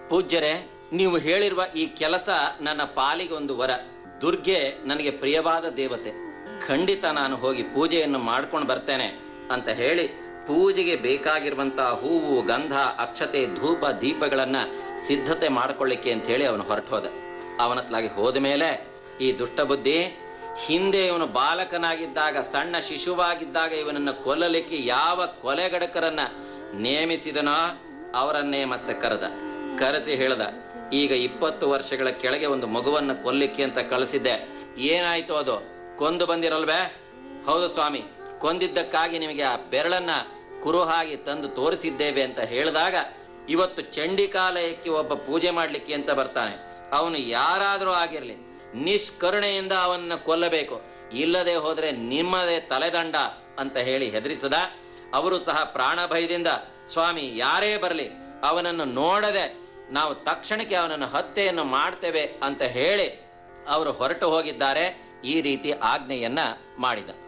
ಪೂಜ್ಯರೇ ನೀವು ಹೇಳಿರುವ ಈ ಕೆಲಸ ನನ್ನ ಪಾಲಿಗೆ ಒಂದು ವರ ದುರ್ಗೆ ನನಗೆ ಪ್ರಿಯವಾದ ದೇವತೆ ಖಂಡಿತ ನಾನು ಹೋಗಿ ಪೂಜೆಯನ್ನು ಮಾಡ್ಕೊಂಡು ಬರ್ತೇನೆ ಅಂತ ಹೇಳಿ ಪೂಜೆಗೆ ಬೇಕಾಗಿರುವಂತಹ ಹೂವು ಗಂಧ ಅಕ್ಷತೆ ಧೂಪ ದೀಪಗಳನ್ನ ಸಿದ್ಧತೆ ಮಾಡ್ಕೊಳ್ಳಿಕ್ಕೆ ಅಂತ ಹೇಳಿ ಅವನು ಹೊರಟು ಹೋದ ಅವನತ್ಲಾಗಿ ಹೋದ ಮೇಲೆ ಈ ದುಷ್ಟಬುದ್ಧಿ ಹಿಂದೆ ಇವನು ಬಾಲಕನಾಗಿದ್ದಾಗ ಸಣ್ಣ ಶಿಶುವಾಗಿದ್ದಾಗ ಇವನನ್ನ ಕೊಲ್ಲಲಿಕ್ಕೆ ಯಾವ ಕೊಲೆಗಡಕರನ್ನ ನೇಮಿಸಿದನೋ ಅವರನ್ನೇ ಮತ್ತೆ ಕರೆದ ಕರೆಸಿ ಹೇಳ್ದ ಈಗ ಇಪ್ಪತ್ತು ವರ್ಷಗಳ ಕೆಳಗೆ ಒಂದು ಮಗುವನ್ನ ಕೊಲ್ಲಿಕ್ಕೆ ಅಂತ ಕಳಿಸಿದ್ದೆ ಏನಾಯ್ತು ಅದು ಕೊಂದು ಬಂದಿರಲ್ವೇ ಹೌದು ಸ್ವಾಮಿ ಕೊಂದಿದ್ದಕ್ಕಾಗಿ ನಿಮಗೆ ಆ ಬೆರಳನ್ನ ಕುರುಹಾಗಿ ತಂದು ತೋರಿಸಿದ್ದೇವೆ ಅಂತ ಹೇಳಿದಾಗ ಇವತ್ತು ಚಂಡಿಕಾಲಯಕ್ಕೆ ಒಬ್ಬ ಪೂಜೆ ಮಾಡ್ಲಿಕ್ಕೆ ಅಂತ ಬರ್ತಾನೆ ಅವನು ಯಾರಾದರೂ ಆಗಿರ್ಲಿ ನಿಷ್ಕರುಣೆಯಿಂದ ಅವನನ್ನ ಕೊಲ್ಲಬೇಕು ಇಲ್ಲದೆ ಹೋದ್ರೆ ನಿಮ್ಮದೇ ತಲೆದಂಡ ಅಂತ ಹೇಳಿ ಹೆದರಿಸದ ಅವರು ಸಹ ಪ್ರಾಣ ಭಯದಿಂದ ಸ್ವಾಮಿ ಯಾರೇ ಬರಲಿ ಅವನನ್ನು ನೋಡದೆ ನಾವು ತಕ್ಷಣಕ್ಕೆ ಅವನನ್ನು ಹತ್ಯೆಯನ್ನು ಮಾಡ್ತೇವೆ ಅಂತ ಹೇಳಿ ಅವರು ಹೊರಟು ಹೋಗಿದ್ದಾರೆ ಈ ರೀತಿ ಆಜ್ಞೆಯನ್ನ ಮಾಡಿದ